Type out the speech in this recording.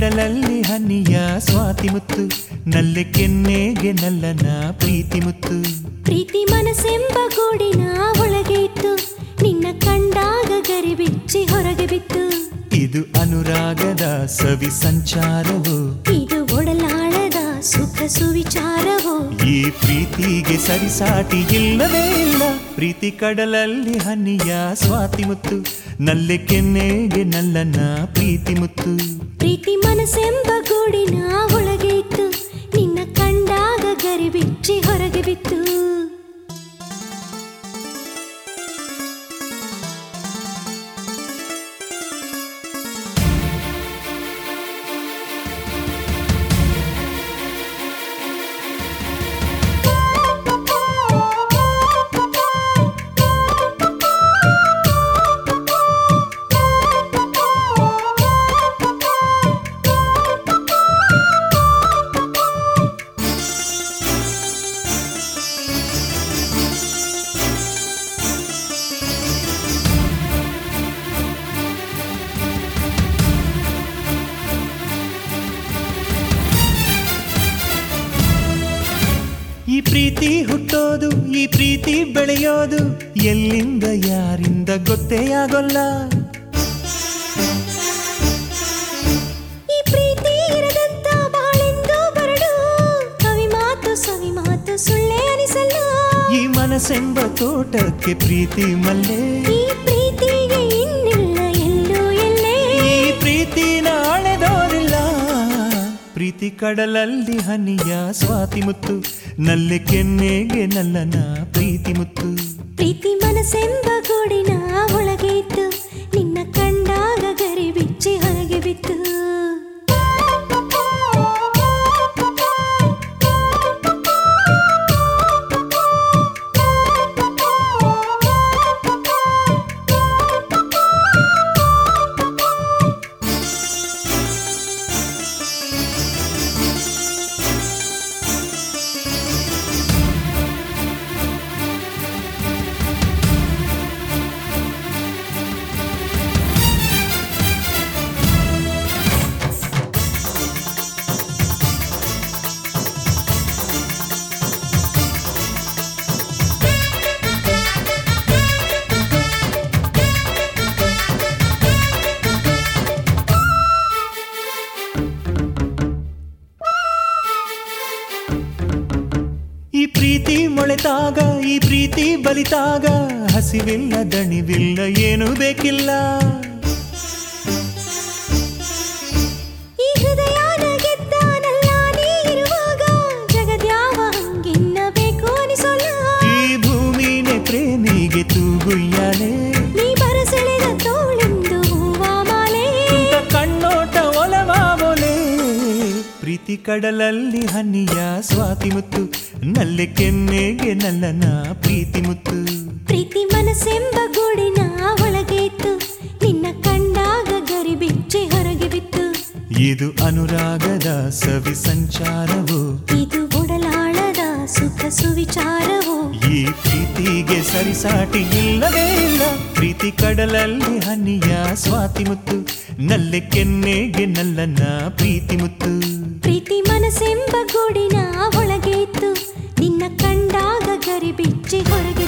ಕಡಲಲ್ಲಿ ಹನಿಯ ಸ್ವಾತಿ ಮುತ್ತು ನಲ್ಲೆ ಕೆನ್ನೆಗೆ ನಲ್ಲನ ಪ್ರೀತಿ ಮುತ್ತು ಪ್ರೀತಿ ಮನಸ್ಸೆಂಬ ಗೂಡಿನ ಒಳಗೆ ಇತ್ತು ನಿನ್ನ ಕಂಡಾಗ ಗರಿ ಬಿಚ್ಚಿ ಹೊರಗೆ ಬಿತ್ತು ಇದು ಅನುರಾಗದ ಸವಿ ಸಂಚಾರವು ಇದು ಒಡಲಾಳದ ಸುಖ ಸುವಿಚಾರವೋ ಈ ಪ್ರೀತಿಗೆ ಸರಿಸಾಟಿ ಇಲ್ಲವೇ ಇಲ್ಲ ಪ್ರೀತಿ ಕಡಲಲ್ಲಿ ಹನಿಯ ಸ್ವಾತಿ ಮುತ್ತು ನಲ್ಲೆ ಕೆನ್ನೆಗೆ ನಲ್ಲನ ಪ್ರೀತಿ ಮುತ್ತು ಪ್ರೀತಿ ಮನಸ್ಸೆಂಬ ಗೂಡಿನ ಒಳಗೆ ಇತ್ತು ನಿನ್ನ ಕಂಡಾಗ ಗರಿ ಬಿಚ್ಚಿ ಹೊರಗೆ ಬಿತ್ತು ಈ ಪ್ರೀತಿ ಹುಟ್ಟೋದು ಈ ಪ್ರೀತಿ ಬೆಳೆಯೋದು ಎಲ್ಲಿಂದ ಯಾರಿಂದ ಗೊತ್ತೇ ಆಗೋಲ್ಲ ಈ ಪ್ರೀತಿ ಇರದಂತ ಬಾಳೆಂದು ಬರಡು ಕವಿ ಮಾತು ಸವಿ ಮಾತು ಸುಳ್ಳೆ ಅನಿಸಲ್ಲ ಈ ಮನಸ್ಸೆಂಬ ತೋಟಕ್ಕೆ ಪ್ರೀತಿ ಮಲ್ಲೆ ಈ ಪ್ರೀತಿಗೆ ಇನ್ನಿಲ್ಲ ಎಲ್ಲೂ ಎಲ್ಲೇ ಈ ಪ್ರೀತಿ ನಾಳೆದೋರಿಲ್ಲ ಪ್ರೀತಿ ಕಡಲಲ್ಲಿ ಹನಿಯ ಸ್ವಾತಿ ಮುತ್ತು ನಲ್ಲೆ ಕೆನ್ನೆಗೆ ನಲ್ಲನ ಪ್ರೀತಿ ಮುತ್ತು ಪ್ರೀತಿ ಮನಸ್ಸೆಂಬ ಗೂಡಿನ ಒಳಗೆ ಇತ್ತು ನಿನ್ನ ಕಂಡಾಗ ಗರಿ ಬಿಚ್ಚಿ ಹೊರಗೆ ಬಿತ್ತು ಈ ಪ್ರೀತಿ ಮೊಳೆತಾಗ ಈ ಪ್ರೀತಿ ಬಲಿತಾಗ ಹಸಿವಿಲ್ಲ ದಣಿವಿಲ್ಲ ಏನೂ ಬೇಕಿಲ್ಲ ಈ ಹೃದಯನ ಗೆದ್ದಾನಲ್ಲ ನೀ ಇರುವಾಗ ಜಗದ್ಯಾವ ಹಂಗಿನ್ನ ಬೇಕು ಅನಿಸೋಲ್ಲ ಈ ಭೂಮಿನೇ ಪ್ರೇಮಿಗೆ ತೂಗುಯ್ಯಾಲೆ ನೀ ಬರಸೆಳೆದ ತೋಳೆಂದು ಹೂವ ಮಾಲೆ ತುಂಟ ಕಣ್ಣೋಟ ಒಲವಾಮೊಲೆ ಪ್ರೀತಿ ಕಡಲಲ್ಲಿ ಹನಿಯ ಸ್ವಾತಿ ಮುತ್ತು ನಲ್ಲೆ ಕೆನ್ನೆಗೆ ನಲ್ಲನ ಪ್ರೀತಿ ಮುತ್ತು ಪ್ರೀತಿ ಮನಸ್ಸೆಂಬ ಗೂಡಿನ ಒಳಗೆ ಇತ್ತು ನಿನ್ನ ಕಂಡಾಗ ಗರಿ ಬಿಚ್ಚಿ ಹೊರಗೆ ಬಿತ್ತು ಇದು ಅನುರಾಗದ ಸವಿ ಸಂಚಾರವು ಇದು ಒಡಲಾಳದ ಸುಖ ಸುವಿಚಾರವೋ ಈ ಪ್ರೀತಿಗೆ ಸರಿಸಾಟಿ ಇಲ್ಲವೇ ಇಲ್ಲ ಪ್ರೀತಿ ಕಡಲಲ್ಲಿ ಹನಿಯ ಸ್ವಾತಿ ಮುತ್ತು ನಲ್ಲೆ ಕೆನ್ನೆಗೆ ನಲ್ಲನ ಪ್ರೀತಿ ಮುತ್ತು ಪ್ರೀತಿ ಮನಸ್ಸೆಂಬ ಗೂಡಿನ ಒಳಗೆ ಇತ್ತು ನಿನ್ನ ಕಂಡಾಗ ಗರಿ ಬಿಚ್ಚಿ ಹೊರಗೆ